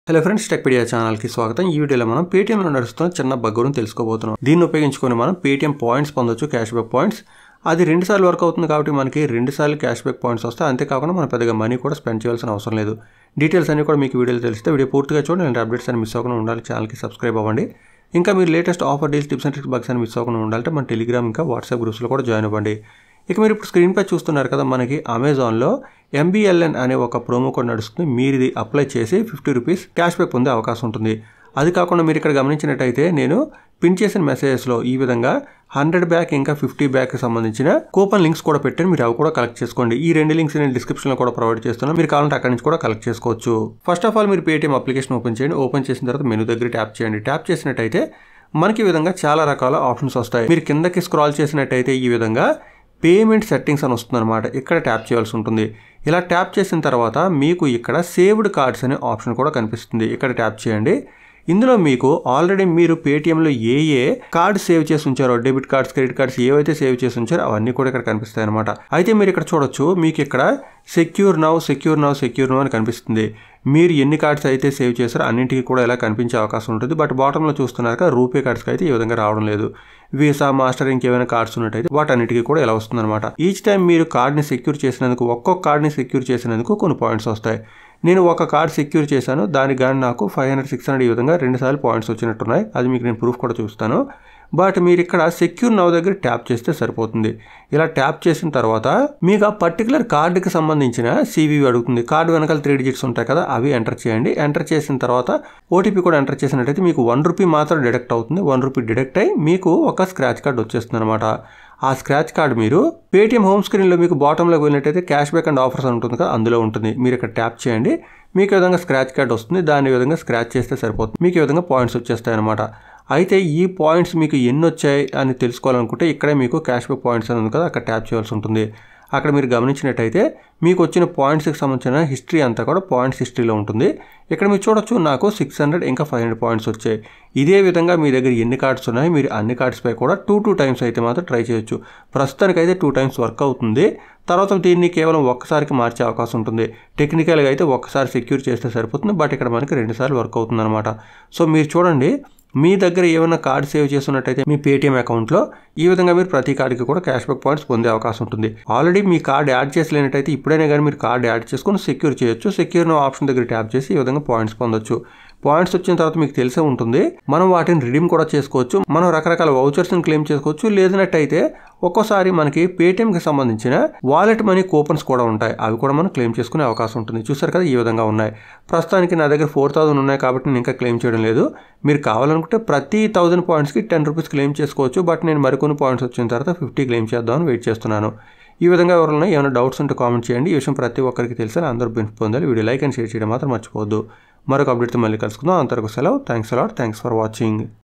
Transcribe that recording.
hello friends Techpedia ఛానల్కి స్వాగతం ఈ వీడియోలో మనం పేటీఎంలో నడుస్తున్న చిన్న బగ్ గురించి తెలుసుకోబోతున్నాం దీన్ని ఉపయోగించుకొని మనం పేటీఎం పాయింట్స్ పొందొచ్చు క్యాష్ బ్యాక్ పాయింట్స్ అది రెండు సార్లు వర్క్ అవుతుంది కాబట్టి మనకి రెండు సార్లు క్యాష్ బ్యాక్ పాయింట్స్ వస్తాయి అంతేకాకుండా మనం పెద్దగా మనీ కూడా స్పెండ్ చేయాల్సిన అవసరం లేదు డీటెయిల్స్ అన్ని కూడా మీకు వీడియోలో తెలిస్తే వీడియో పూర్తిగా చూడండి ఇలాంటి అప్డేట్స్ అని మిస్ అవ్వకుండా ఉండాలి ఛానల్కి సబ్స్క్రైబ్ అవ్వండి ఇంకా మీరు latest offer deals tips and tricks bugs అని మిస్ అవ్వకుండా ఉండాలంటే మన టెలిగ్రామ్ ఇంకా వాట్సాప్ గ్రూప్స్లో కూడా జాయిన్ అవ్వండి ఇక మీరు ఇప్పుడు స్క్రీన్పై చూస్తున్నారు కదా మనకి అమెజాన్లో ఎంబీఎల్ఎన్ అనే ఒక ప్రోమో కోడ్ నడుస్తుంది మీరు ఇది అప్లై చేసి ఫిఫ్టీ రూపీస్ క్యాష్ బ్యాక్ పొందే అవకాశం ఉంటుంది అది కాకుండా మీరు ఇక్కడ గమనించినట్టయితే నేను పిన్ చేసిన మెసేజెస్లో ఈ విధంగా హండ్రెడ్ బ్యాక్ ఇంకా ఫిఫ్టీ బ్యాక్ సంబంధించిన కూపన్ లింక్స్ కూడా పెట్టాను మీరు అవి కూడా కలెక్ట్ చేసుకోండి ఈ రెండు లింక్స్ నేను డిస్క్రిప్షన్లో కూడా ప్రొవైడ్ చేస్తున్నాను మీరు కావాలంటే అక్కడి నుంచి కూడా కలెక్ట్ చేసుకోవచ్చు ఫస్ట్ ఆఫ్ ఆల్ మీరు పేటీఎం అప్లికేషన్ ఓపెన్ చేయండి ఓపెన్ చేసిన తర్వాత మెనూ దగ్గర ట్యాప్ చేయండి ట్యాప్ చేసినట్టయితే మనకి ఈ విధంగా చాలా రకాల ఆప్షన్స్ వస్తాయి మీరు కిందకి స్క్రాల్ చేసినట్టయితే ఈ విధంగా పేమెంట్ సెట్టింగ్స్ అని వస్తుందన్నమాట ఇక్కడ ట్యాప్ చేయాల్సి ఉంటుంది ఇలా ట్యాప్ చేసిన తర్వాత మీకు ఇక్కడ సేవ్డ్ కార్డ్స్ అనే ఆప్షన్ కూడా కనిపిస్తుంది ఇక్కడ ట్యాప్ చేయండి ఇందులో మీకు ఆల్రెడీ మీరు పేటీఎంలో ఏ ఏ కార్డ్ సేవ్ చేసి ఉంచారో డెబిట్ కార్డ్స్ క్రెడిట్ కార్డ్స్ ఏవైతే సేవ్ చేసి ఉంచారో అవన్నీ కూడా ఇక్కడ కనిపిస్తాయి అనమాట అయితే మీరు ఇక్కడ చూడొచ్చు మీకు ఇక్కడ secure now secure now secure now అని కనిపిస్తుంది మీరు ఎన్ని కార్డ్స్ అయితే సేవ్ చేశారో అన్నింటికి కూడా ఇలా కనిపించే అవకాశం ఉంటుంది బట్ బాటంలో చూస్తున్నారు కదా రూపే కార్డ్స్కి అయితే ఈ విధంగా రావడం లేదు వీసా మాస్టర్ ఇంకేమైనా కార్డ్స్ ఉన్నట్టయితే వాటన్నిటికీ కూడా ఇలా వస్తుందన్నమాట ఈచ్ టైం మీరు కార్డ్ని సెక్యూర్ చేసినందుకు ఒక్కొక్క కార్డ్ని సెక్యూర్ చేసినందుకు కొన్ని పాయింట్స్ వస్తాయి నేను ఒక కార్డ్ సెక్యూర్ చేశాను దానికి కానీ నాకు ఫైవ్ హండ్రెడ్ సిక్స్ హండ్రెడ్ ఈ విధంగా రెండు సార్లు పాయింట్స్ వచ్చినట్టున్నాయి అది మీకు నేను ప్రూఫ్ కూడా చూస్తాను బట్ మీరు ఇక్కడ సెక్యూర్ నవ్ దగ్గర ట్యాప్ చేస్తే సరిపోతుంది ఇలా ట్యాప్ చేసిన తర్వాత మీకు ఆ పర్టికులర్ కార్డుకి సంబంధించిన సివివి అడుగుతుంది కార్డు వెనకాల త్రీ డిజిట్స్ ఉంటాయి కదా అవి ఎంటర్ చేయండి ఎంటర్ చేసిన తర్వాత ఓటీపీ కూడా ఎంటర్ చేసినట్టయితే మీకు వన్ రూపీ మాత్రం డిడక్ట్ అవుతుంది వన్ రూపీ డిడక్ట్ అయ్యి మీకు ఒక స్క్రాచ్ కార్డ్ వచ్చేస్తుంది అనమాట ఆ స్క్రాచ్ కార్డ్ మీరు పేటీఎం హోమ్ స్క్రీన్లో మీకు బాటంలోకి వెళ్ళినట్టయితే క్యాష్ బ్యాక్ అండ్ ఆఫర్స్ అని ఉంటుంది కదా అందులో ఉంటుంది మీరు ఇక్కడ ట్యాప్ చేయండి మీకు ఈ విధంగా స్క్రాచ్ కార్డ్ వస్తుంది దాని విధంగా స్క్రాచ్ చేస్తే సరిపోతుంది మీకు ఈ విధంగా పాయింట్స్ వచ్చేస్తాయి అనమాట అయితే ఈ పాయింట్స్ మీకు ఎన్ని వచ్చాయి అని తెలుసుకోవాలనుకుంటే ఇక్కడే మీకు క్యాష్ బ్యాక్ పాయింట్స్ అని ఉంది కదా అక్కడ ట్యాప్ చేయాల్సి ఉంటుంది అక్కడ మీరు గమనించినట్టయితే మీకు వచ్చిన పాయింట్స్కి సంబంధించిన హిస్టరీ అంతా కూడా పాయింట్స్ హిస్టరీలో ఉంటుంది ఇక్కడ మీరు చూడొచ్చు నాకు సిక్స్ హండ్రెడ్ ఇంకా ఫైవ్ హండ్రెడ్ పాయింట్స్ వచ్చాయి ఇదే విధంగా మీ దగ్గర ఎన్ని కార్డ్స్ ఉన్నాయి మీరు అన్ని కార్డ్స్పై కూడా టూ టూ టైమ్స్ అయితే మాత్రం ట్రై చేయొచ్చు ప్రస్తుతానికైతే టూ టైమ్స్ వర్క్ అవుతుంది తర్వాత దీన్ని కేవలం ఒక్కసారికి మార్చే అవకాశం ఉంటుంది టెక్నికల్గా అయితే ఒక్కసారి సెక్యూర్ చేస్తే సరిపోతుంది బట్ ఇక్కడ మనకి రెండుసార్లు వర్క్ అవుతుంది అనమాట సో మీరు చూడండి మీ దగ్గర ఏమైనా కార్డ్ సేవ్ చేస్తున్నట్టయితే మీ పేటీఎం అకౌంట్లో ఈ విధంగా మీరు ప్రతి కార్డుకి కూడా క్యాష్ బ్యాక్ పాయింట్స్ పొందే అవకాశం ఉంటుంది ఆల్రెడీ మీ కార్డ్ యాడ్ చేసలేనట్టయితే ఇప్పుడైనా కానీ మీరు కార్డ్ యాడ్ చేసుకొని సెక్యూర్ చేయొచ్చు సెక్యూర్ ఆప్షన్ దగ్గర ట్యాప్ చేసి ఈ విధంగా పాయింట్స్ పొందొచ్చు పాయింట్స్ వచ్చిన తర్వాత మీకు తెలిసే ఉంటుంది మనం వాటిని రిడీమ్ కూడా చేసుకోవచ్చు మనం రకరకాల వౌచర్స్ని క్లెయిమ్ చేసుకోవచ్చు లేదన్నట్టయితే ఒక్కోసారి మనకి పేటీఎంకి సంబంధించిన వాలెట్ మనీ కూపన్స్ కూడా ఉంటాయి అవి కూడా మనం క్లెయిమ్ చేసుకునే అవకాశం ఉంటుంది చూసారు కదా ఈ విధంగా ఉన్నాయి ప్రస్తుతానికి నా దగ్గర ఫోర్ థౌసండ్ ఉన్నాయి కాబట్టి నేను ఇంకా క్లెయిమ్ చేయడం లేదు మీరు కావాలనుకుంటే ప్రతి థౌసండ్ పాయింట్స్కి టెన్ రూపీస్ క్లెయిమ్ చేసుకోవచ్చు బట్ నేను మరికొన్ని పాయింట్స్ వచ్చిన తర్వాత ఫిఫ్టీ క్లెయిమ్ చేద్దామని వెయిట్ చేస్తున్నాను ఈ విధంగా ఎవరైనా ఏమైనా డౌట్స్ ఉంటే కామెంట్ చేయండి ఈ విషయం ప్రతి ఒక్కరికి తెలిసాలి అందరూ బెనిఫిట్ పొందాలి వీడియో లైక్ అండ్ షేర్ చేయడం మాత్రం మర్చిపోవద్దు మరొక అప్డేట్తో మళ్ళీ కలుసుకుందాం అంతవరకు సెలవు thanks a lot thanks for watching